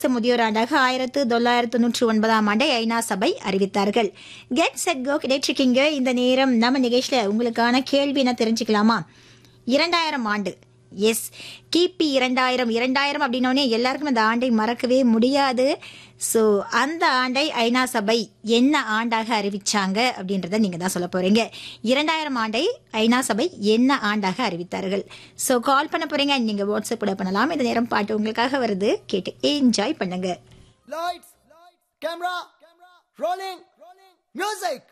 முதியோர் ஆண்டாக ஆயிரத்து தொள்ளாயிரத்து தொன்னூற்றி ஒன்பதாம் ஆண்டை ஐநா சபை அறிவித்தார்கள் கெட் செட் கோ கிடைச்சிருக்கீங்க இந்த நேரம் நம்ம நிகழ்ச்சியில உங்களுக்கான கேள்வி என்ன தெரிஞ்சுக்கலாமா இரண்டாயிரம் ஆண்டு எஸ் கிபி இரண்டாயிரம் இரண்டாயிரம் அப்படின்னோடனே எல்லாருக்கும் அந்த ஆண்டை மறக்கவே முடியாது ஸோ அந்த ஆண்டை ஐநா சபை என்ன ஆண்டாக அறிவிச்சாங்க அப்படின்றத நீங்க தான் சொல்ல போறீங்க இரண்டாயிரம் ஆண்டை ஐநா சபை என்ன ஆண்டாக அறிவித்தார்கள் ஸோ கால் பண்ண போறீங்க நீங்க வாட்ஸ்அப் கூட பண்ணலாம் இந்த நேரம் பாட்டு உங்களுக்காக வருது கேட்டு என்ஜாய் பண்ணுங்க Lights, camera, rolling, music.